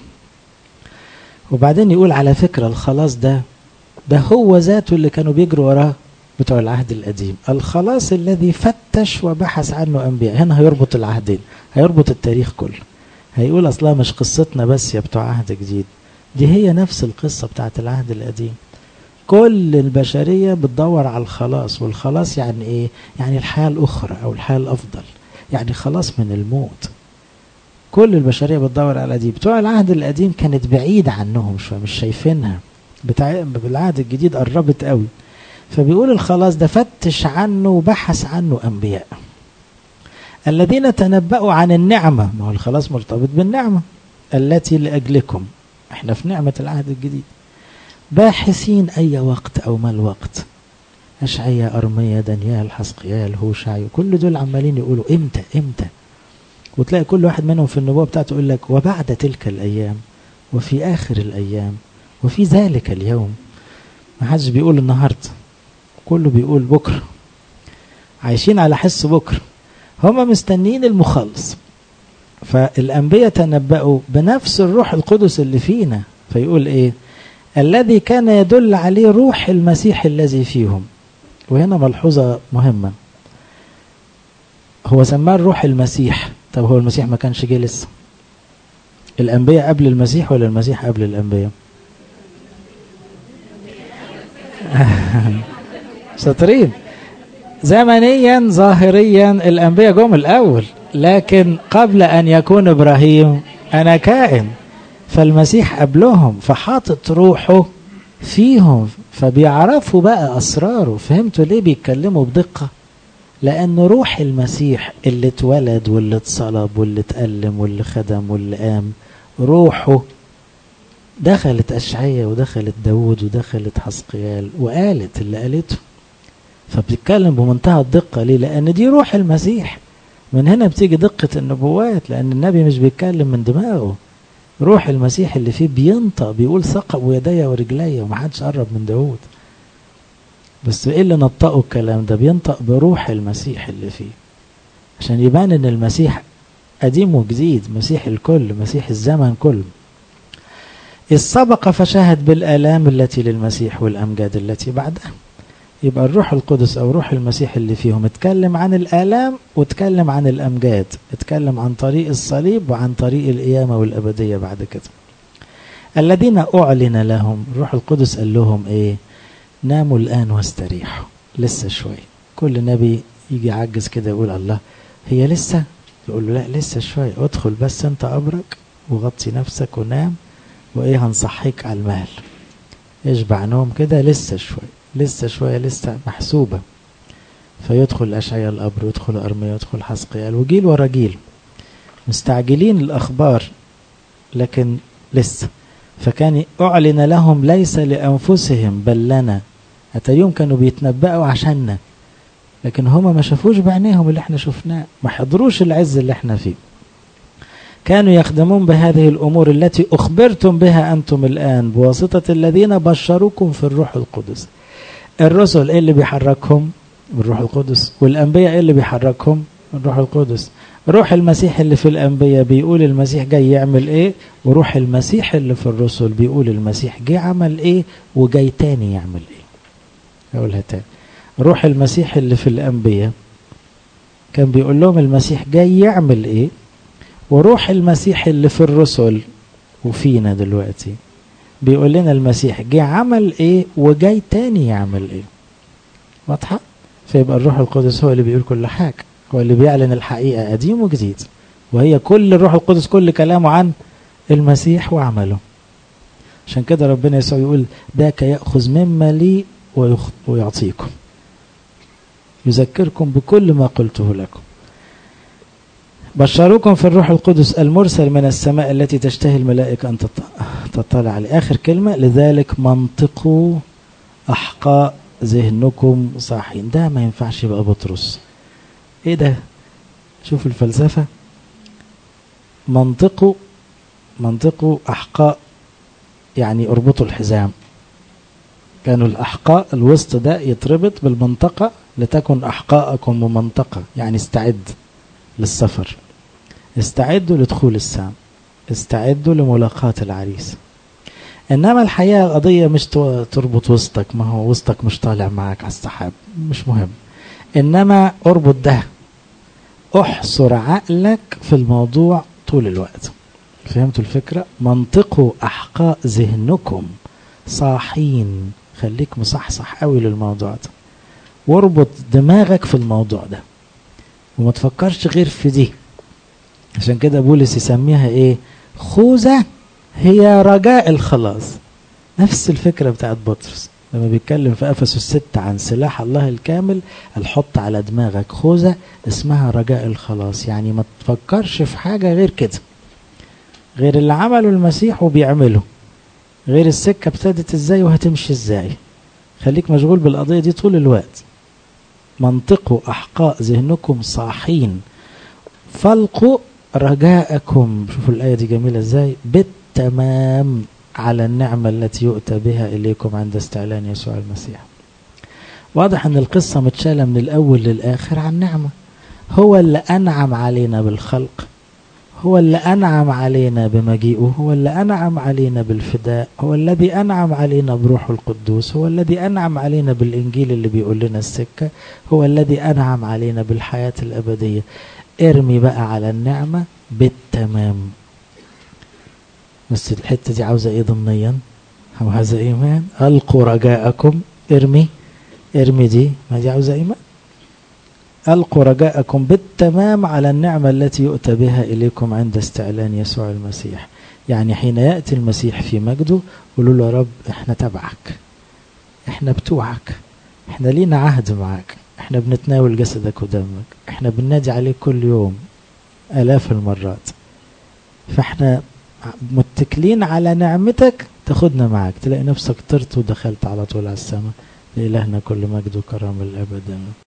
وبعدين يقول على فكرة الخلاص ده ده هو ذاته اللي كانوا بيجروا وراه بتوع العهد القديم الخلاص الذي فتش وبحث عنه أنبياء هنا هيربط العهدين هيربط التاريخ كله هيقول أصلا مش قصتنا بس يا بتوع عهد جديد دي هي نفس القصة بتاعت العهد القديم كل البشرية بتدور على الخلاص والخلاص يعني ايه يعني الحياة الأخرى أو الحياة الأفضل يعني خلاص من الموت كل البشرية بتدور على دي بتوع العهد القديم كانت بعيدة عنهم شوية مش شايفينها بتاع بالعهد الجديد قربت قوي فبيقول الخلاص ده فتش عنه وبحث عنه أنبياء الذين تنبأوا عن النعمة ما هو الخلاص مرتبط بالنعمة التي لأجلكم احنا في نعمة العهد الجديد باحثين أي وقت أو ما الوقت أشعيا أرميا دانيال حسقيال هوشعي كل دول عمالين يقولوا إمتى إمتى وتلاقي كل واحد منهم في النبوة بتاعته يقول لك وبعد تلك الأيام وفي آخر الأيام وفي ذلك اليوم ما حدش بيقول النهاردة كله بيقول بكرة عايشين على حس بكرة هما مستنيين المخلص فالأنبياء تنبأوا بنفس الروح القدس اللي فينا فيقول إيه الذي كان يدل عليه روح المسيح الذي فيهم وهنا ملحوظة مهمة هو سماه الروح المسيح طب هو المسيح ما كانش جه لسه الأنبياء قبل المسيح ولا المسيح قبل الأنبياء شاطرين زمنيا ظاهريا الأنبياء جم الأول لكن قبل أن يكون إبراهيم أنا كائن فالمسيح قبلهم فحاطط روحه فيهم فبيعرفوا بقى أسراره فهمتوا ليه بيتكلموا بدقة لأن روح المسيح اللي اتولد واللي اتصلب واللي اتألم واللي خدم واللي قام روحه دخلت أشعية ودخلت داود ودخلت حسقيال وقالت اللي قالته فبتتكلم بمنتهى الدقة ليه لأن دي روح المسيح من هنا بتيجي دقة النبوات لأن النبي مش بيتكلم من دماغه روح المسيح اللي فيه بينطق بيقول ثقب يدي ورجلي ومحدش قرب من داود بس ايه اللي نطقوا الكلام ده بينطق بروح المسيح اللي فيه عشان يبان ان المسيح قديم وجديد مسيح الكل مسيح الزمن كله إذ سبق فشهد بالآلام التي للمسيح والأمجاد التي بعدها يبقى الروح القدس أو روح المسيح اللي فيهم اتكلم عن الآلام واتكلم عن الأمجاد اتكلم عن طريق الصليب وعن طريق القيامة والأبدية بعد كده الذين أعلن لهم الروح القدس قال لهم إيه ناموا الآن واستريحوا لسه شوية كل نبي يجي يعجز كده يقول الله هي لسه يقول له لا لسه شوية ادخل بس انت قبرك وغطي نفسك ونام وايه هنصحيك على المهل اشبع نوم كده لسه شوية لسه شوية لسه محسوبة فيدخل أشعياء القبر ويدخل أرميا ويدخل حسقيال وجيل ورا جيل مستعجلين الأخبار لكن لسه فكان أعلن لهم ليس لأنفسهم بل لنا حتى يوم كانوا بيتنبأوا عشاننا لكن هما ما شافوش بعينيهم اللي احنا شفناه ما حضروش العز اللي احنا فيه كانوا يخدمون بهذه الأمور التي أخبرتم بها أنتم الآن بواسطة الذين بشروكم في الروح القدس الرسل ايه اللي بيحركهم الروح القدس والأنبياء ايه اللي بيحركهم الروح القدس روح المسيح اللي في الأنبياء بيقول المسيح جاي يعمل ايه وروح المسيح اللي في الرسل بيقول المسيح جه عمل ايه وجاي تاني يعمل ايه اقولها تاني روح المسيح اللي في الأنبياء كان بيقول لهم المسيح جاي يعمل ايه وروح المسيح اللي في الرسل وفينا دلوقتي بيقول لنا المسيح جه عمل ايه وجاي تاني يعمل ايه واضحه فيبقى الروح القدس هو اللي بيقول كل حاجه هو اللي بيعلن الحقيقه قديم وجديد وهي كل الروح القدس كل كلامه عن المسيح وعمله عشان كده ربنا يسوع يقول ذاك ياخذ مما لي ويعطيكم يذكركم بكل ما قلته لكم بشروكم في الروح القدس المرسل من السماء التي تشتهي الملائكة أن تطلع عليه آخر كلمة لذلك منطقوا أحقاء ذهنكم صاحين ده ما ينفعش يبقى بطرس ايه ده شوف الفلسفة منطقوا منطقوا أحقاء يعني اربطوا الحزام كانوا الأحقاء الوسط ده يتربط بالمنطقة لتكن أحقاءكم ممنطقة يعني استعد للسفر استعدوا لدخول السام استعدوا لملاقاة العريس انما الحقيقه القضيه مش تربط وسطك ما هو وسطك مش طالع معاك على السحاب مش مهم انما اربط ده احصر عقلك في الموضوع طول الوقت فهمتوا الفكره منطقوا احقاء ذهنكم صاحين خليك مصحصح قوي للموضوع ده واربط دماغك في الموضوع ده وما تفكرش غير في دي عشان كده بولس يسميها ايه خوذة هي رجاء الخلاص نفس الفكرة بتاعت بطرس لما بيتكلم في أفسس الستة عن سلاح الله الكامل الحط على دماغك خوذة اسمها رجاء الخلاص يعني ما تفكرش في حاجة غير كده غير اللي عمله المسيح وبيعمله غير السكة ابتدت ازاي وهتمشي ازاي خليك مشغول بالقضية دي طول الوقت منطقوا أحقاء ذهنكم صاحين فالقوا رجاءكم شوفوا الآية دي جميلة ازاي بالتمام على النعمة التي يؤتى بها إليكم عند استعلان يسوع المسيح واضح أن القصة متشالة من الأول للآخر عن نعمة هو اللي أنعم علينا بالخلق هو اللي أنعم علينا بمجيئه هو اللي أنعم علينا بالفداء هو الذي أنعم علينا بروح القدوس هو الذي أنعم علينا بالإنجيل اللي بيقول لنا السكة هو الذي أنعم علينا بالحياة الأبدية ارمي بقى على النعمة بالتمام بس الحتة دي عاوزة ايه ضمنيا أو عاوزة إيمان ألقوا رجاءكم ارمي ارمي دي ما دي عاوزة إيمان ألقوا رجاءكم بالتمام على النعمة التي يؤتى بها إليكم عند استعلان يسوع المسيح يعني حين يأتي المسيح في مجده قولوا له يا رب احنا تبعك احنا بتوعك احنا لينا عهد معاك احنا بنتناول جسدك ودمك احنا بننادي عليك كل يوم آلاف المرات فاحنا متكلين على نعمتك تاخدنا معاك تلاقي نفسك طرت ودخلت على طول على السماء لإلهنا كل مجد وكرم الأبد